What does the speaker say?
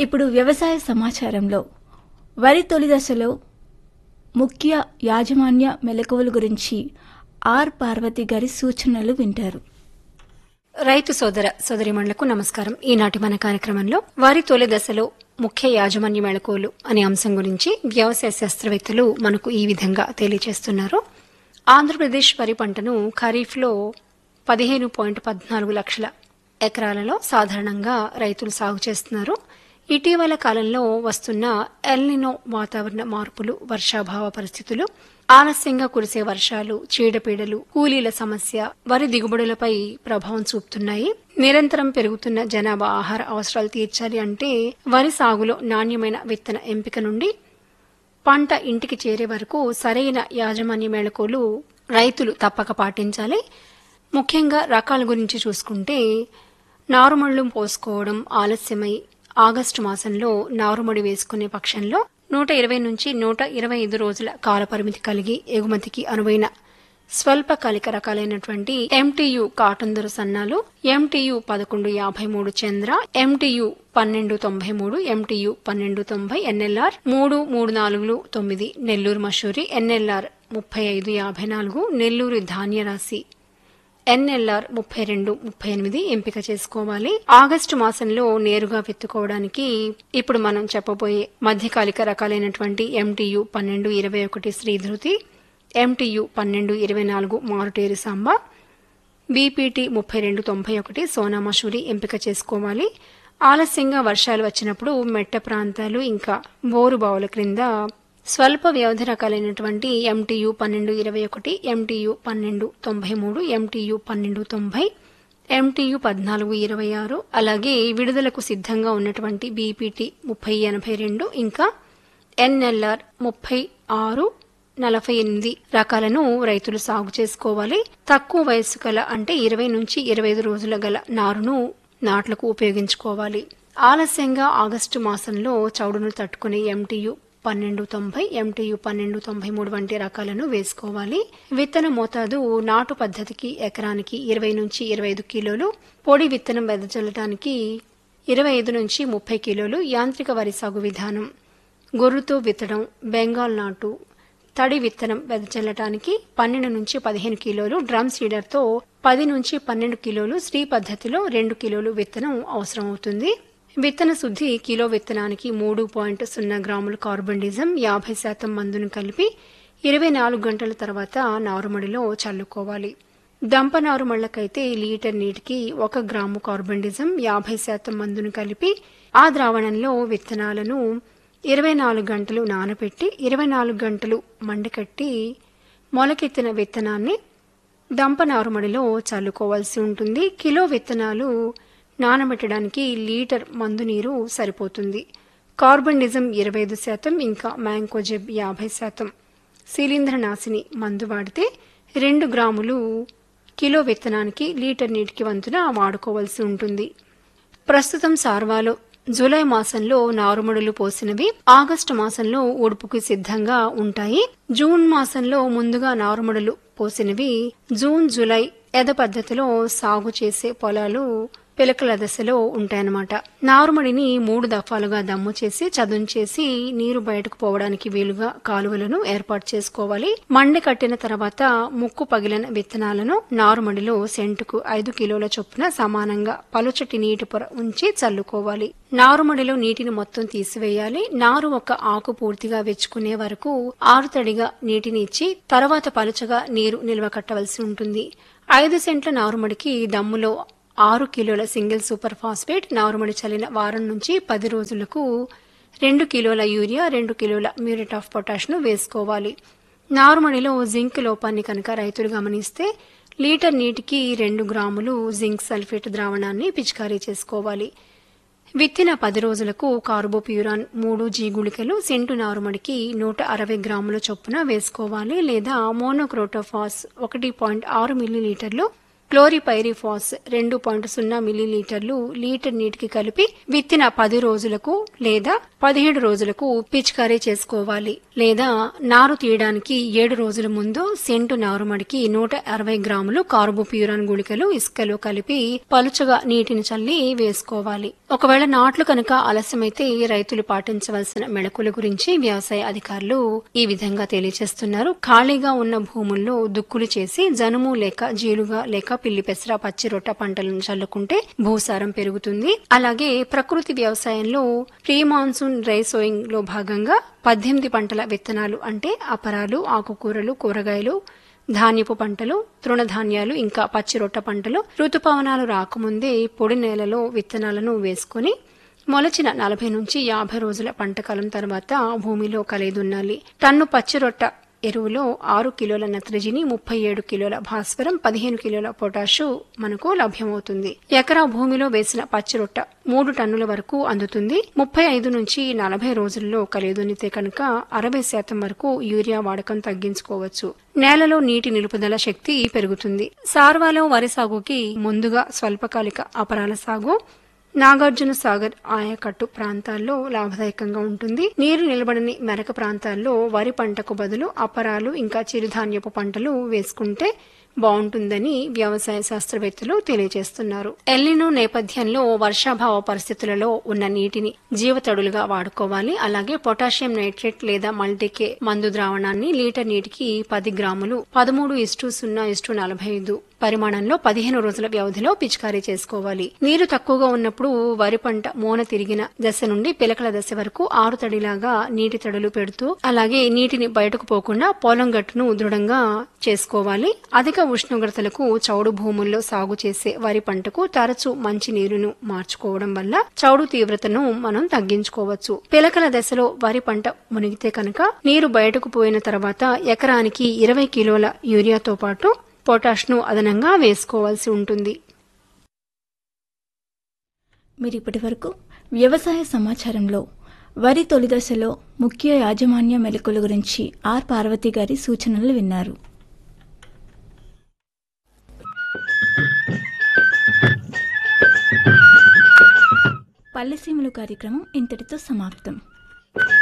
ఇప్పుడు వ్యవసాయ సమాచారంలో వరి తొలి దశలో ముఖ్య యాజమాన్య మెలకువల గురించి ఆర్ పార్వతి గారి సూచనలు వింటారు రైతు సోదర సోదరిమణులకు నమస్కారం ఈనాటి మన కార్యక్రమంలో వారి తొలి దశలో ముఖ్య యాజమాన్య మెళకువలు అనే అంశం గురించి వ్యవసాయ శాస్త్రవేత్తలు మనకు ఈ విధంగా తెలియజేస్తున్నారు ఆంధ్రప్రదేశ్ వరి పంటను ఖరీఫ్లో పదిహేను పాయింట్ పద్నాలుగు లక్షల ఎకరాలలో సాధారణంగా రైతులు సాగు చేస్తున్నారు ఇటీవల కాలంలో వస్తున్న ఎల్నినో వాతావరణ మార్పులు వర్షాభావ పరిస్థితులు ఆలస్యంగా కురిసే వర్షాలు చీడపీడలు కూలీల సమస్య వరి దిగుబడులపై ప్రభావం చూపుతున్నాయి నిరంతరం పెరుగుతున్న జనాభా ఆహార అవసరాలు తీర్చాలి అంటే వరి సాగులో నాణ్యమైన విత్తన ఎంపిక నుండి పంట ఇంటికి చేరే వరకు సరైన యాజమాన్య మేళకోలు రైతులు తప్పక పాటించాలి ముఖ్యంగా రకాల గురించి చూసుకుంటే నారుమళ్లు పోసుకోవడం ఆలస్యమై ఆగస్టు మాసంలో నారుమడి వేసుకునే పక్షంలో నూట ఇరవై నుంచి నూట ఇరవై ఐదు రోజుల కాల పరిమితి కలిగి ఎగుమతికి అనువైన స్వల్పకాలిక రకాలైనటువంటి ఎంటీయు కాటన్ దొర సన్నాలు ఎంటీయు పదకొండు యాభై మూడు చంద్ర ఎంటీయు పన్నెండు తొంభై మూడు ఎంటీయు పన్నెండు తొంభై ఎన్ఎల్ఆర్ మూడు మూడు నాలుగులు తొమ్మిది నెల్లూరు మషూరి ఎన్ఎల్ఆర్ ముప్పై ఐదు యాభై నాలుగు నెల్లూరు ధాన్యరాశి ఎన్ఎల్ఆర్ ముప్పై రెండు ముప్పై ఎనిమిది ఎంపిక చేసుకోవాలి ఆగస్టు మాసంలో నేరుగా విత్తుకోవడానికి ఇప్పుడు మనం చెప్పబోయే మధ్యకాలిక రకాలైనటువంటి ఎంటీయు పన్నెండు ఇరవై ఒకటి శ్రీధృతి ఎంటీయు పన్నెండు ఇరవై నాలుగు మారుటేరి సాంబ బీపీటీ ముప్పై రెండు తొంభై ఒకటి సోనా మసూరి ఎంపిక చేసుకోవాలి ఆలస్యంగా వర్షాలు వచ్చినప్పుడు మెట్ట ప్రాంతాలు ఇంకా బోరు బావుల క్రింద స్వల్ప వ్యవధి రకాలైనటువంటి ఎంటీయు పన్నెండు ఇరవై ఒకటి ఎంటీయు పన్నెండు తొంభై మూడు ఎంటీయు పన్నెండు తొంభై ఎంటీయు పద్నాలుగు ఇరవై ఆరు అలాగే విడుదలకు సిద్ధంగా ఉన్నటువంటి బీపీటీ ముప్పై ఎనభై రెండు ఇంకా ఎన్ఎల్ఆర్ ముప్పై ఆరు నలభై ఎనిమిది రకాలను రైతులు సాగు చేసుకోవాలి తక్కువ వయస్సు గల అంటే ఇరవై నుంచి ఇరవై ఐదు రోజుల గల నారును నాట్లకు ఉపయోగించుకోవాలి ఆలస్యంగా ఆగస్టు మాసంలో చౌడును తట్టుకునే ఎంటీయు పన్నెండు తొంభై ఎంటీయు పన్నెండు తొంభై మూడు వంటి రకాలను వేసుకోవాలి విత్తన మోతాదు నాటు పద్ధతికి ఎకరానికి ఇరవై నుంచి ఇరవై ఐదు కిలోలు పొడి విత్తనం వెదజల్లడానికి ఇరవై ఐదు నుంచి ముప్పై కిలోలు యాంత్రిక వరి సాగు విధానం గొర్రుతో విత్తడం బెంగాల్ నాటు తడి విత్తనం వెదజల్లటానికి పన్నెండు నుంచి పదిహేను కిలోలు డ్రమ్ సీడర్తో పది నుంచి పన్నెండు కిలోలు శ్రీ పద్ధతిలో రెండు కిలోలు విత్తనం అవసరం అవుతుంది విత్తన శుద్ధి కిలో విత్తనానికి మూడు పాయింట్ సున్నా గ్రాములు కార్బన్డిజం యాభై శాతం మందును కలిపి ఇరవై నాలుగు గంటల తర్వాత నారుమడిలో చల్లుకోవాలి దంప నారుమళ్లకైతే లీటర్ నీటికి ఒక గ్రాము కార్బన్డిజం యాభై శాతం మందును కలిపి ఆ ద్రావణంలో విత్తనాలను ఇరవై నాలుగు గంటలు నానబెట్టి ఇరవై నాలుగు గంటలు మండకట్టి మొలకెత్తిన విత్తనాన్ని దంప నారుమడిలో చల్లుకోవాల్సి ఉంటుంది కిలో విత్తనాలు నానబెట్టడానికి లీటర్ మందు నీరు సరిపోతుంది కార్బన్డిజం ఇరవై ఐదు శాతం ఇంకా మ్యాంకోజెబ్ యాభై శాతం శిలీంద్రనాశిని మందు వాడితే రెండు గ్రాములు కిలో విత్తనానికి లీటర్ నీటికి వంతున వాడుకోవాల్సి ఉంటుంది ప్రస్తుతం సార్వాలో జూలై మాసంలో నారుమడులు పోసినవి ఆగస్టు మాసంలో ఉడుపుకు సిద్ధంగా ఉంటాయి జూన్ మాసంలో ముందుగా నారుమడులు పోసినవి జూన్ జూలై ఎద పద్ధతిలో సాగు చేసే పొలాలు పిలకల దశలో ఉంటాయన్నమాట నారుమడిని మూడు దఫాలుగా దమ్ము చేసి చదును చేసి నీరు బయటకు పోవడానికి వీలుగా కాలువలను ఏర్పాటు చేసుకోవాలి మండి కట్టిన తర్వాత ముక్కు పగిలిన విత్తనాలను నారుమడిలో సెంటుకు ఐదు కిలోల చొప్పున సమానంగా పలుచటి నీటి పొర ఉంచి చల్లుకోవాలి నారుమడిలో నీటిని మొత్తం తీసివేయాలి నారు ఒక ఆకు పూర్తిగా వెచ్చుకునే వరకు ఆరుతడిగా నీటిని ఇచ్చి తర్వాత పలుచగా నీరు నిల్వ కట్టవలసి ఉంటుంది ఐదు సెంట్ల నారుమడికి దమ్ములో ఆరు కిలోల సింగిల్ సూపర్ ఫాస్ఫేట్ నారుమడి చల్లిన వారం నుంచి పది రోజులకు రెండు కిలోల యూరియా రెండు కిలోల మ్యూరేట్ ఆఫ్ పొటాష్ను వేసుకోవాలి నారుమడిలో జింక్ లోపాన్ని కనుక రైతులు గమనిస్తే లీటర్ నీటికి రెండు గ్రాములు జింక్ సల్ఫేట్ ద్రావణాన్ని పిచికారీ చేసుకోవాలి విత్తిన పది రోజులకు కార్బోప్యూరాన్ మూడు జీ గుళికలు సెంటు నారుమడికి నూట అరవై గ్రాముల చొప్పున వేసుకోవాలి లేదా మోనోక్రోటోఫాస్ ఒకటి పాయింట్ ఆరు మిల్లీలీటర్లు క్లోరిపైరిఫాస్ రెండు పాయింట్ సున్నా మిల్లీలీటర్లు లీటర్ నీటికి కలిపి విత్తిన పది రోజులకు లేదా పదిహేడు రోజులకు పిచికారీ చేసుకోవాలి లేదా నారు తీయడానికి ఏడు రోజుల ముందు సెంటు నారుమడికి నూట అరవై గ్రాములు కార్బోప్యూరాన్ గుళికలు ఇసుకలో కలిపి పలుచగా నీటిని చల్లి వేసుకోవాలి ఒకవేళ నాట్లు కనుక ఆలస్యమైతే రైతులు పాటించవలసిన మెళకుల గురించి వ్యవసాయ అధికారులు ఈ విధంగా తెలియజేస్తున్నారు ఖాళీగా ఉన్న భూముల్లో దుక్కులు చేసి జనుము లేక జీలుగా లేక పిల్లి పెసర పచ్చి రొట్ట పంటలను చల్లుకుంటే భూసారం పెరుగుతుంది అలాగే ప్రకృతి వ్యవసాయంలో ప్రీ మాన్సూన్ డ్రై సోయింగ్ లో భాగంగా పద్దెనిమిది పంటల విత్తనాలు అంటే అపరాలు ఆకుకూరలు కూరగాయలు ధాన్యపు పంటలు తృణధాన్యాలు ఇంకా పచ్చి రొట్ట పంటలు ఋతుపవనాలు రాకముందే పొడి నేలలో విత్తనాలను వేసుకుని మొలచిన నలభై నుంచి యాభై రోజుల పంటకాలం తర్వాత భూమిలో కలేదున్నాలి టన్ను పచ్చి రొట్ట ఎరువులో ఆరు కిలోల నత్రజని ముప్పై ఏడు కిలోల భాస్వరం పదిహేను కిలోల పొటాషు మనకు లభ్యమవుతుంది ఎకరా భూమిలో వేసిన పచ్చి రొట్ట మూడు టన్నుల వరకు అందుతుంది ముప్పై ఐదు నుంచి నలభై రోజుల్లో కలిదునితే కనుక అరవై శాతం వరకు యూరియా వాడకం తగ్గించుకోవచ్చు నేలలో నీటి నిలుపుదల శక్తి పెరుగుతుంది సార్వాలో వరి సాగుకి ముందుగా స్వల్పకాలిక అపరాల సాగు నాగార్జున సాగర్ ఆయకట్టు ప్రాంతాల్లో లాభదాయకంగా ఉంటుంది నీరు నిలబడని మెరక ప్రాంతాల్లో వరి పంటకు బదులు అపరాలు ఇంకా చిరుధాన్యపు పంటలు వేసుకుంటే బాగుంటుందని వ్యవసాయ శాస్త్రవేత్తలు తెలియజేస్తున్నారు ఎల్లినో నేపథ్యంలో వర్షాభావ పరిస్థితులలో ఉన్న నీటిని జీవతడులుగా వాడుకోవాలి అలాగే పొటాషియం నైట్రేట్ లేదా మల్టీకే మందు ద్రావణాన్ని లీటర్ నీటికి పది గ్రాములు పదమూడు ఇస్టు సున్నా ఇస్టు నలభై ఐదు పరిమాణంలో పదిహేను రోజుల వ్యవధిలో పిచికారీ చేసుకోవాలి నీరు తక్కువగా ఉన్నప్పుడు వరి పంట మూన తిరిగిన దశ నుండి పిలకల దశ వరకు ఆరు తడిలాగా నీటి తడులు పెడుతూ అలాగే నీటిని బయటకు పోకుండా పొలం గట్టును దృఢంగా చేసుకోవాలి అధిక ఉష్ణోగ్రతలకు చౌడు భూముల్లో సాగు చేసే వరి పంటకు తరచూ మంచి నీరును మార్చుకోవడం వల్ల చౌడు తీవ్రతను మనం తగ్గించుకోవచ్చు పిలకల దశలో వరి పంట మునిగితే కనుక నీరు బయటకు పోయిన తర్వాత ఎకరానికి ఇరవై కిలోల యూరియాతో పాటు పొటాష్ను అదనంగా వేసుకోవాల్సి ఉంటుంది మీరు ఇప్పటి వరకు వ్యవసాయ సమాచారంలో వరి తొలి దశలో ముఖ్య యాజమాన్య మెలకుల గురించి ఆర్ పార్వతి గారి సూచనలు విన్నారు పల్లెసీమలు కార్యక్రమం ఇంతటితో సమాప్తం